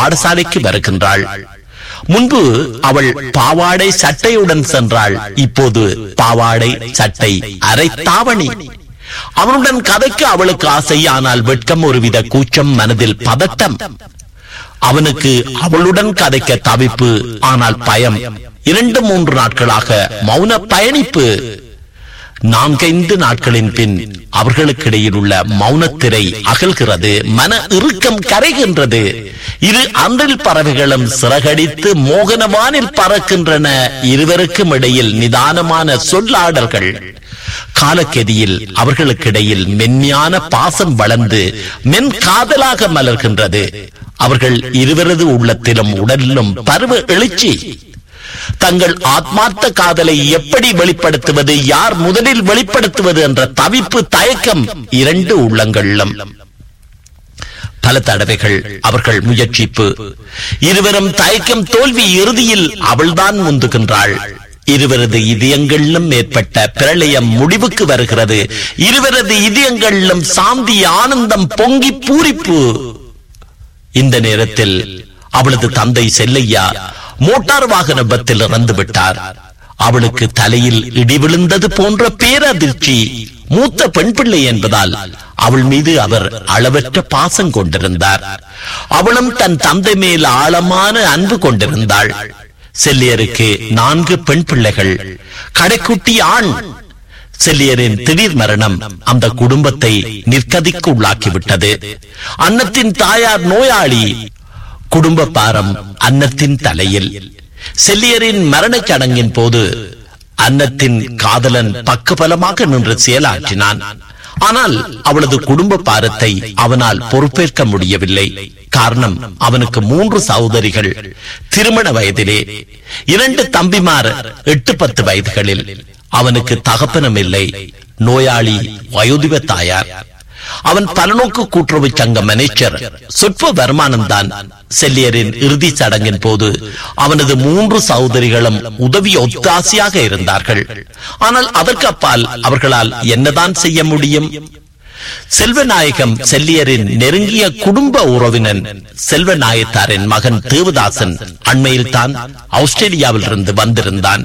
பாடசாலைக்கு வருகின்றாள் முன்பு அவள் பாவாடை சட்டையுடன் சென்றாள் இப்போது பாவாடை சட்டை அரை தாவணி அவனுடன் கதைக்கு அவளுக்கு ஆசை ஆனால் வெட்கம் ஒருவித கூச்சம் மனதில் பதட்டம் அவனுக்கு அவளுடன் கதைக்க தவிப்பு ஆனால் பயம் இரண்டு மூன்று நாட்களாக மௌன பயணிப்பு நான்கைந்து நாட்களின் பின் அவர்களுக்கிடையில் உள்ள மௌனத்திரை அகல்கிறது மன இறுக்கம் கரைகின்றது இரு அன்றில் பறவைகளும் சிறகடித்து மோகனவானில் பறக்கின்றன இருவருக்கும் இடையில் நிதானமான சொல்லாடல்கள் காலக்கெதியில் அவர்களுக்கிடையில் மென்மையான பாசம் வளர்ந்து மென் காதலாக மலர்கின்றது அவர்கள் இருவரது உள்ளத்திலும் உடலிலும் பருவ எழுச்சி தங்கள் ஆத்மார்த்த காதலை எப்படி வெளிப்படுத்துவது யார் முதலில் வெளிப்படுத்துவது என்ற தவிப்பு தயக்கம் இரண்டு உள்ளங்களிலும் பல தடவைகள் அவர்கள் முயற்சிப்பு இருவரும் தயக்கம் தோல்வி இறுதியில் அவள்தான் முந்துகின்றாள் இருவரது இதயங்களிலும் ஏற்பட்ட பிரளயம் முடிவுக்கு வருகிறது இருவரது இதயங்களிலும் சாந்தி ஆனந்தம் பொங்கி பூரிப்பு இந்த நேரத்தில் அவளது தந்தை செல்லையா மோட்டார் வாகன விபத்தில் இறந்து விட்டார் அவளுக்கு தலையில் இடி விழுந்தது போன்ற பேரதிர்ச்சி மூத்த பெண் பிள்ளை என்பதால் அவள் மீது அவர் அளவற்ற பாசம் கொண்டிருந்தார் அவளும் தன் தந்தை மேல் ஆழமான அன்பு கொண்டிருந்தாள் செல்லியருக்கு நான்கு பெண் பிள்ளைகள் கடைக்குட்டி ஆண் செல்லியரின் திடீர் மரணம் அந்த குடும்பத்தை நிற்கதிக்கு உள்ளாக்கிவிட்டது அன்னத்தின் தாயார் நோயாளி குடும்ப பாரம் அன்னத்தின் தலையில் செல்லியரின் மரணச் சடங்கின் போது அன்னத்தின் காதலன் பக்கபலமாக நின்று செயலாற்றினான் ஆனால் அவளது குடும்ப பாரத்தை அவனால் பொறுப்பேற்க முடியவில்லை காரணம் அவனுக்கு மூன்று சகோதரிகள் திருமண வயதிலே இரண்டு தம்பிமார் எட்டு பத்து வயதுகளில் அவனுக்கு தகப்பனம் இல்லை நோயாளி வயோதிப தாயார் அவன் பலநோக்கு கூட்டுறவு சங்க மேனேஜர் சொற்ப வருமானம் தான் செல்லியரின் இறுதி சடங்கின் போது அவனது மூன்று சகோதரிகளும் உதவி ஒத்தாசையாக இருந்தார்கள் ஆனால் அதற்கு அப்பால் அவர்களால் என்னதான் செய்ய முடியும் செல்வநாயகம் செல்லியரின் நெருங்கிய குடும்ப உறவினன் செல்வநாயத்தாரின் மகன் தேவதாசன் அண்மையில் தான் ஆஸ்திரேலியாவில் இருந்து வந்திருந்தான்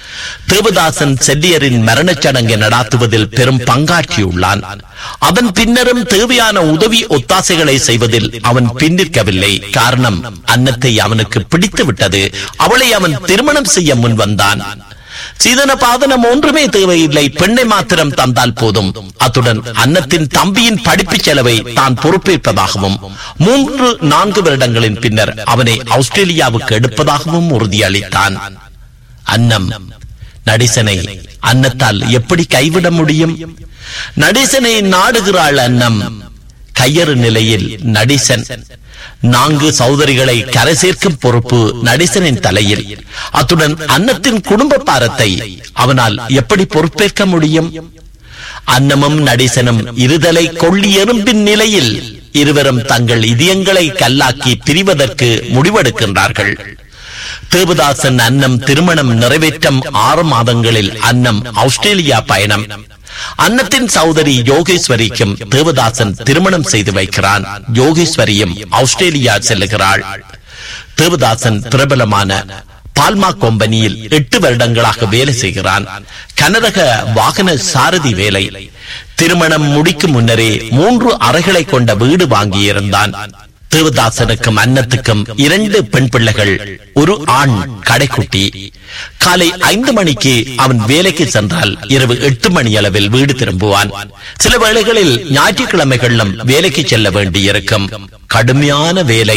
தேவதாசன் செல்லியரின் மரணச் சடங்கை நடாத்துவதில் பெரும் பங்காற்றியுள்ளான் அதன் பின்னரும் தேவையான உதவி ஒத்தாசைகளை செய்வதில் அவன் பின்னிற்கவில்லை காரணம் அன்னத்தை அவனுக்கு பிடித்து விட்டது அவளை அவன் திருமணம் செய்ய முன் வந்தான் சீதன பாதனம் ஒன்றுமே தேவையில்லை பெண்ணை மாத்திரம் தந்தால் போதும் அத்துடன் அன்னத்தின் தம்பியின் படிப்பு செலவை தான் பொறுப்பேற்பதாகவும் மூன்று நான்கு வருடங்களின் பின்னர் அவனை ஆஸ்திரேலியாவுக்கு எடுப்பதாகவும் உறுதியளித்தான் அன்னம் நடேசனை அன்னத்தால் எப்படி கைவிட முடியும் நடேசனை நாடுகிறாள் அன்னம் கையறு நிலையில் நடேசன் நான்கு சகோதரிகளை கரை சேர்க்கும் பொறுப்பு நடேசனின் தலையில் அத்துடன் அன்னத்தின் குடும்ப பாரத்தை அவனால் எப்படி பொறுப்பேற்க முடியும் அன்னமும் நடேசனும் இருதலை கொள்ளி எறும்பின் நிலையில் இருவரும் தங்கள் இதயங்களை கல்லாக்கி பிரிவதற்கு முடிவெடுக்கின்றார்கள் தேவதாசன் அன்னம் திருமணம் நிறைவேற்றம் ஆறு மாதங்களில் அன்னம் ஆஸ்திரேலியா பயணம் அன்னத்தின் சகோதரி யோகேஸ்வரிக்கும் தேவதாசன் திருமணம் செய்து வைக்கிறான் யோகேஸ்வரியும் ஆஸ்திரேலியா செல்லுகிறாள் தேவதாசன் பிரபலமான பால்மா கம்பெனியில் எட்டு வருடங்களாக வேலை செய்கிறான் கனரக வாகன சாரதி வேலை திருமணம் முடிக்கும் முன்னரே மூன்று அறைகளை கொண்ட வீடு வாங்கியிருந்தான் தேவதாசனுக்கும் அன்னத்துக்கும் இரண்டு பெண் பிள்ளைகள் ஒரு ஆண் கடைக்குட்டி காலை ஐந்து மணிக்கு அவன் வேலைக்கு சென்றால் இரவு எட்டு மணி அளவில் வீடு திரும்புவான் சில வேளைகளில் ஞாயிற்றுக்கிழமைகளிலும் வேலைக்கு செல்ல வேண்டியிருக்கும் கடுமையான வேலை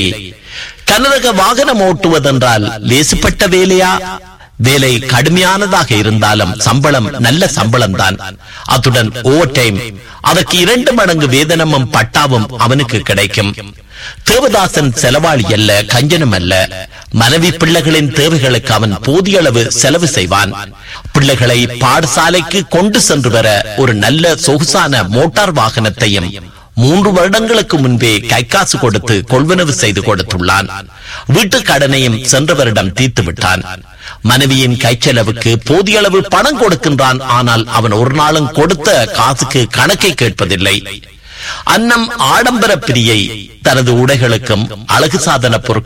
கனரக வாகனம் ஓட்டுவதென்றால் லேசுப்பட்ட வேலையா வேலை கடுமையானதாக இருந்தாலும் சம்பளம் நல்ல சம்பளம் தான் அத்துடன் ஓவர் டைம் அதற்கு இரண்டு மடங்கு வேதனமும் பட்டாவும் அவனுக்கு கிடைக்கும் தேவதாசன் செலவாளி அல்ல கஞ்சனம் அல்ல மனைவி பிள்ளைகளின் தேவைகளுக்கு அவன் போதிய அளவு செலவு செய்வான் பிள்ளைகளை பாடசாலைக்கு கொண்டு சென்று வர ஒரு நல்ல சொகுசான மோட்டார் வாகனத்தையும் மூன்று வருடங்களுக்கு முன்பே கைக்காசு கொடுத்து கொள்வனவு செய்து கொடுத்துள்ளான் வீட்டு கடனையும் சென்ற வருடம் தீர்த்து விட்டான் மனைவியின் கைச்செலவுக்கு போதிய அளவு பணம் கொடுக்கின்றான் ஆனால் அவன் ஒரு நாளும் கொடுத்த காசுக்கு கணக்கை கேட்பதில்லை அன்னம் ஆடம்பர பிரியை தனது உடைகளுக்கும் அழகு சாதன பொருட்கள்